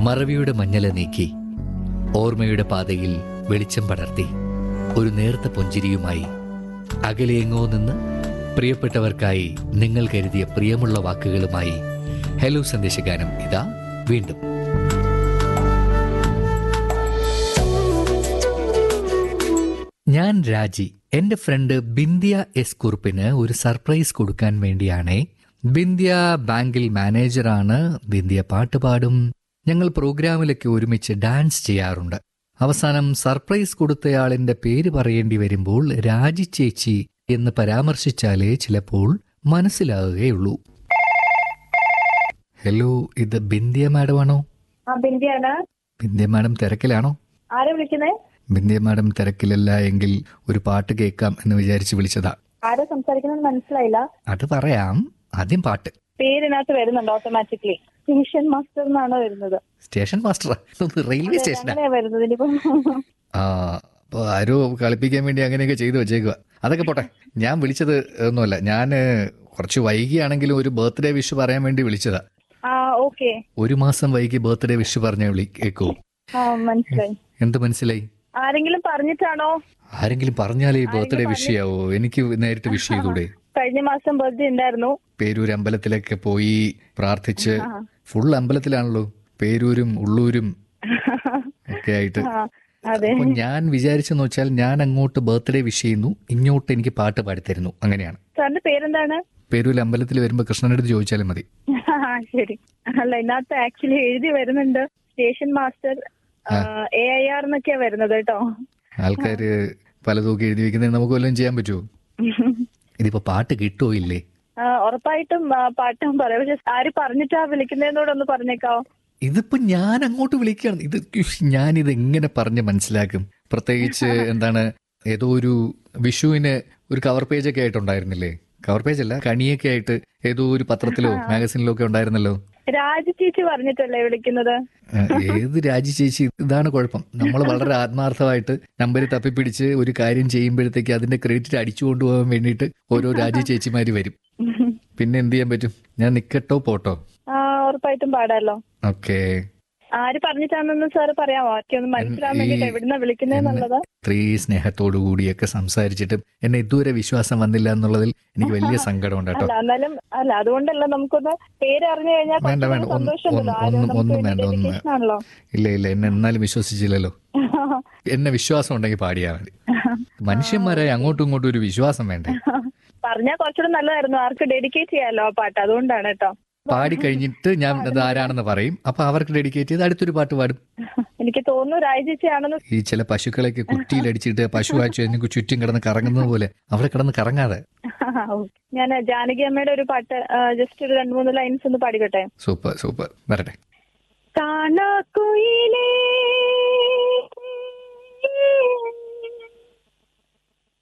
മറവിയുടെ മഞ്ഞല നീക്കി ഓർമ്മയുടെ പാതയിൽ വെളിച്ചം പടർത്തി ഒരു നേർത്ത പുഞ്ചിരിയുമായി അകലെയെങ്ങോ നിന്ന് പ്രിയപ്പെട്ടവർക്കായി നിങ്ങൾ കരുതിയ പ്രിയമുള്ള വാക്കുകളുമായി ഹലോ സന്ദേശഗാനം ഇതാ വീണ്ടും ഞാൻ രാജി എന്റെ ഫ്രണ്ട് ബിന്ദിയ എസ് കുറുപ്പിന് ഒരു സർപ്രൈസ് കൊടുക്കാൻ വേണ്ടിയാണേ ബിന്ദിയ ബാങ്കിൽ മാനേജറാണ് ബിന്ദിയ പാട്ട് പാടും ഞങ്ങൾ പ്രോഗ്രാമിലൊക്കെ ഒരുമിച്ച് ഡാൻസ് ചെയ്യാറുണ്ട് അവസാനം സർപ്രൈസ് കൊടുത്തയാളിന്റെ പേര് പറയേണ്ടി വരുമ്പോൾ രാജി ചേച്ചി എന്ന് പരാമർശിച്ചാലേ ചിലപ്പോൾ മനസ്സിലാകുകയുള്ളൂ ഹലോ ഇത് ബിന്ദിയ മാഡം ആണോ ആ ബിന്ദിയാണ് ബിന്ദിയ മാഡം തിരക്കിലാണോ ആരാ വിളിക്കുന്നേ ബിന്ദിയ മാഡം തിരക്കിലല്ല എങ്കിൽ ഒരു പാട്ട് കേൾക്കാം എന്ന് വിചാരിച്ച് വിളിച്ചതാ ആരാ സംസാരിക്കുന്നത് മനസ്സിലായില്ല അത് പറയാം ആദ്യം പാട്ട് പേരിനകത്ത് വരുന്നുണ്ട് ഓട്ടോമാറ്റിക്കലി സ്റ്റേഷൻ മാസ്റ്റർ എന്നാണ് വരുന്നത് സ്റ്റേഷൻ മാസ്റ്റർ റെയിൽവേ സ്റ്റേഷനാ അങ്ങനെയാ വരുന്നത് ഇനിയിപ്പോ ആ അപ്പൊ ആരോ കളിപ്പിക്കാൻ വേണ്ടി അങ്ങനെയൊക്കെ ചെയ്തു വെച്ചേക്കുക അതൊക്കെ പോട്ടെ ഞാൻ വിളിച്ചത് ഒന്നുമല്ല ഞാൻ കുറച്ച് വൈകിയാണെങ്കിലും ഒരു ബർത്ത്ഡേ വിഷ് പറയാൻ വേണ്ടി വിളിച്ചതാ ആ ഓക്കെ ഒരു മാസം വൈകി ബർത്ത്ഡേ വിഷ് പറഞ്ഞ വിളി കേക്കൂ ആ മനസ്സിലായി എന്ത് മനസ്സിലായി ആരെങ്കിലും പറഞ്ഞിട്ടാണോ ആരെങ്കിലും പറഞ്ഞാലേ ഈ ബർത്ത്ഡേ വിഷ് ചെയ്യാവോ എനിക്ക് നേരിട്ട് വിഷ് ചെയ്തൂടെ കഴിഞ്ഞ മാസം ബർത്ത്ഡേ ഉണ്ടായിരുന്നു പേരൂർ അമ്പലത്തിലൊക്കെ പോയി പ്രാർത്ഥിച്ച് ആ. ഫുൾ അമ്പലത്തിലാണല്ലോ പേരൂരും ഉള്ളൂരും ഒക്കെ ആയിട്ട് ആ, അതെ അപ്പൊ ഞാൻ വിചാരിച്ചെന്ന് വെച്ചാൽ ഞാൻ അങ്ങോട്ട് ബർത്ത്ഡേ വിഷ് ചെയ്യുന്നു ഇങ്ങോട്ട് എനിക്ക് പാട്ട് പാടിത്തരുന്നു അങ്ങനെയാണ് സാറിന്റെ പേരെന്താണ് പേരൂർ അമ്പലത്തിൽ വരുമ്പോ കൃഷ്ണന്റെ അടുത്ത് ചോദിച്ചാലും മതി ആ, ശരി അല്ല ഇതിനകത്ത് ആക്ച്വലി എഴുതി വരുന്നുണ്ട് station master A I R എന്നൊക്കെയാ വരുന്നത് കേട്ടോ ആൾക്കാര് പലതൊക്കെ എഴുതി വെക്കുന്നതിന് നമുക്ക് വല്ലതും ചെയ്യാൻ പറ്റുമോ ഇതിപ്പോ പാട്ട് കിട്ടുമോ ഇല്ലേ ആ, ഉറപ്പായിട്ടും ആ, പാട്ടും പറയാം പക്ഷെ ആര് പറഞ്ഞിട്ടാ വിളിക്കുന്നതിനോടൊന്ന് പറഞ്ഞേക്കാവോ ഇതിപ്പോ ഞാൻ അങ്ങോട്ട് വിളിക്കുകയാണ് ഇത് ഞാൻ ഇത് എങ്ങനെ പറഞ്ഞ് മനസ്സിലാക്കും പ്രത്യേകിച്ച് എന്താണ് ഏതോ ഒരു വിഷുവിന് ഒരു കവർ പേജ് ഒക്കെ ആയിട്ടുണ്ടായിരുന്നില്ലേ കവർ പേജ് അല്ല കണിയൊക്കെ ആയിട്ട് ഏതോ ഒരു പത്രത്തിലോ മാഗസിനിലോ ഒക്കെ ഉണ്ടായിരുന്നല്ലോ രാജ ചേച്ചി പറഞ്ഞിട്ടല്ലേ വിളിക്കുന്നത് ഏഹ് ഏത് രാജി ചേച്ചി ഇതാണ് കുഴപ്പം നമ്മൾ വളരെ ആത്മാർത്ഥമായിട്ട് നമ്പർ തപ്പിപ്പിടിച്ച് ഒരു കാര്യം ചെയ്യുമ്പോഴത്തേക്ക് അതിന്റെ ക്രെഡിറ്റ് അടിച്ചു കൊണ്ടുപോകാൻ വേണ്ടിയിട്ട് ഓരോ രാജി ചേച്ചിമാര് വരും പിന്നെ എന്ത് ചെയ്യാൻ പറ്റും ഞാൻ നിക്കട്ടോ പോട്ടോ ആ ഉറപ്പായിട്ടും പാടാലോ ഓക്കെ ആര് പറഞ്ഞിട്ടാണെന്ന് സാറ് പറയാമോ ആർക്കൊന്ന് മനസ്സിലാവാൻ വേണ്ടിട്ട് എവിടുന്ന വിളിക്കുന്നതെന്നുള്ളത് സ്ത്രീ സ്നേഹത്തോടു കൂടിയൊക്കെ സംസാരിച്ചിട്ടും എന്നെ ഇതുവരെ വിശ്വാസം വന്നില്ല എന്നുള്ളതിൽ എനിക്ക് വലിയ സങ്കടമുണ്ട് കേട്ടോ അല്ല എന്നാലും അല്ല അതുകൊണ്ടല്ല നമുക്കൊന്ന് പേര് അറിഞ്ഞു കഴിഞ്ഞാൽ വേണ്ട, വേണ്ട. കുറച്ചുകൂടി ഒന്ന്- സന്തോഷമുണ്ടല്ലോ ആരും ഒന്ന്- നമുക്ക് ഒന്നും വേണ്ടി വേണ്ട, ഒന്നും dedication ആണല്ലോ ഇല്ല ഇല്ല എന്നെ എന്നാലും വിശ്വസിച്ചില്ലല്ലോ എന്നെ വിശ്വാസം ഉണ്ടെങ്കിൽ പാടിയാൽ മതി മനുഷ്യന്മാരായി അങ്ങോട്ടും ഇങ്ങോട്ടും ഒരു വിശ്വാസം വേണ്ടേ പറഞ്ഞാൽ കുറച്ചുകൂടി നല്ലതായിരുന്നു ആർക്ക് ഡെഡിക്കേറ്റ് ചെയ്യാലോ ആ പാട്ട് അതുകൊണ്ടാണ് കേട്ടോ പാടി കഴിഞ്ഞിട്ട് ഞാൻ അത് ആരാണെന്ന് പറയും അപ്പൊ അവർക്ക് ഡെഡിക്കേറ്റ് ചെയ്ത് അടുത്തൊരു പാട്ട് പാടും എനിക്ക് തോന്നുന്നു രാജേച്ചിയാണെന്ന് ഈ ചില പശുക്കളൊക്കെ കുറ്റിയിലടിച്ചിട്ട് പശു ആച്ചു എനിക്ക് ചുറ്റും കിടന്ന് കറങ്ങുന്നത് പോലെ അവിടെ കിടന്ന് കറങ്ങാതെ ഞാൻ ജാനകി അമ്മയുടെ ഒരു പാട്ട് ജസ്റ്റ് ഒരു രണ്ട് മൂന്ന് ലൈൻസ് ഒന്ന് പാടിക്കട്ടെ സൂപ്പർ സൂപ്പർ വരട്ടെ കാണാ